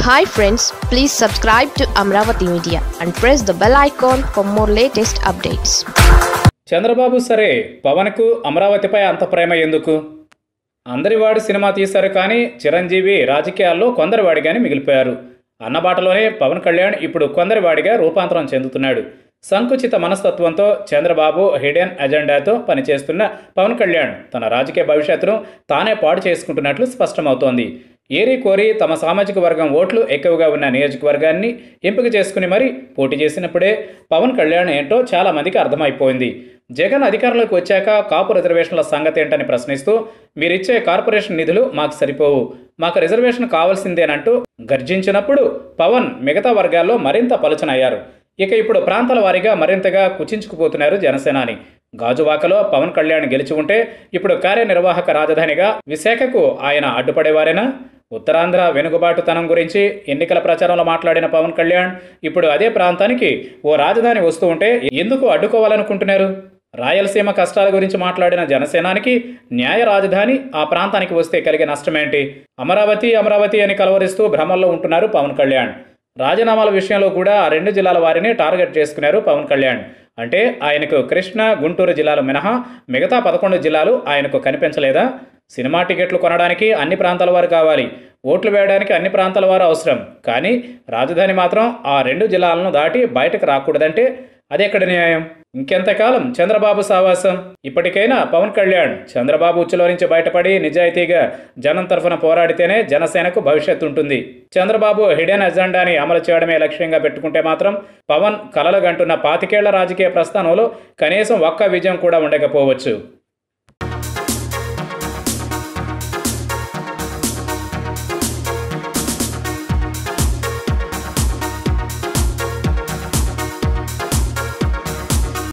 hi friends please subscribe to Amaravati media and press the bell icon for more latest updates Chandrababu సరే పవన్కు అమరావతిపై అంత ప్రేమ ఎందుకు అందరివాడు cinema తీశారు కానీ చిరంజీవి రాజకీయాల్లో కొందరివాడిగానే మిగిలిపోయారు అన్నబాటలోనే పవన్ కళ్యాణ్ ఇప్పుడు కొందరివాడిగా రూపాంతరం చెందుతున్నాడు సంకుచిత మనస్తత్వంతో చంద్రబాబు హిడెన్ ఎజెండాతో పనిచేస్తున్న పవన్ కళ్యాణ్ తన రాజకీయ భవిష్యత్తును తానే పాడు చేసుకుంటున్నట్లు స్పష్టమవుతోంది ఏరి కోరి తమ సామాజిక వర్గం ఓట్లు ఎక్కువగా ఉన్న నియోజకవర్గాన్ని ఎంపిక చేసుకుని మరీ పోటీ చేసినప్పుడే పవన్ కళ్యాణ్ ఏంటో చాలా మందికి అర్థమైపోయింది జగన్ అధికారంలోకి వచ్చాక కాపు రిజర్వేషన్ల సంగతి ఏంటని ప్రశ్నిస్తూ మీరిచ్చే కార్పొరేషన్ నిధులు మాకు సరిపోవు మాకు రిజర్వేషన్ కావాల్సిందేనంటూ గర్జించినప్పుడు పవన్ మిగతా వర్గాల్లో మరింత పలుచనయ్యారు ఇక ఇప్పుడు ప్రాంతాల వారీగా మరింతగా కుచించుకుపోతున్నారు జనసేనాని గాజువాకలో పవన్ కళ్యాణ్ గెలిచి ఉంటే ఇప్పుడు కార్యనిర్వాహక రాజధానిగా విశాఖకు ఆయన అడ్డుపడేవారేనా ఉత్తరాంధ్ర వెనుకబాటుతనం గురించి ఎన్నికల ప్రచారంలో మాట్లాడిన పవన్ కళ్యాణ్ ఇప్పుడు అదే ప్రాంతానికి ఓ రాజధాని వస్తూ ఉంటే ఎందుకు అడ్డుకోవాలనుకుంటున్నారు రాయలసీమ కష్టాల గురించి మాట్లాడిన జనసేనానికి న్యాయ రాజధాని ఆ ప్రాంతానికి వస్తే కలిగే నష్టమేంటి అమరావతి అమరావతి అని కలవరిస్తూ భ్రమల్లో ఉంటున్నారు పవన్ కళ్యాణ్ రాజీనామాల విషయంలో కూడా ఆ రెండు జిల్లాల వారిని టార్గెట్ చేసుకున్నారు పవన్ కళ్యాణ్ అంటే ఆయనకు కృష్ణా గుంటూరు జిల్లాలు మినహా మిగతా పదకొండు జిల్లాలు ఆయనకు కనిపించలేదా సినిమా టికెట్లు కొనడానికి అన్ని ప్రాంతాల వారు కావాలి ఓట్లు వేయడానికి అన్ని ప్రాంతాల వారు అవసరం కానీ రాజధాని మాత్రం ఆ రెండు జిల్లాలను దాటి బయటకు రాకూడదంటే అదెక్కడ న్యాయం ఇంకెంతకాలం చంద్రబాబు సావాసం ఇప్పటికైనా పవన్ కళ్యాణ్ చంద్రబాబు ఉచ్చులో నుంచి బయటపడి నిజాయితీగా జనం తరఫున పోరాడితేనే జనసేనకు భవిష్యత్తు ఉంటుంది చంద్రబాబు హిడెన్ ఎజెండాని అమలు చేయడమే లక్ష్యంగా పెట్టుకుంటే మాత్రం పవన్ కలలుగంటున్న పాతికేళ్ల రాజకీయ ప్రస్థానంలో కనీసం ఒక్క విజయం కూడా ఉండకపోవచ్చు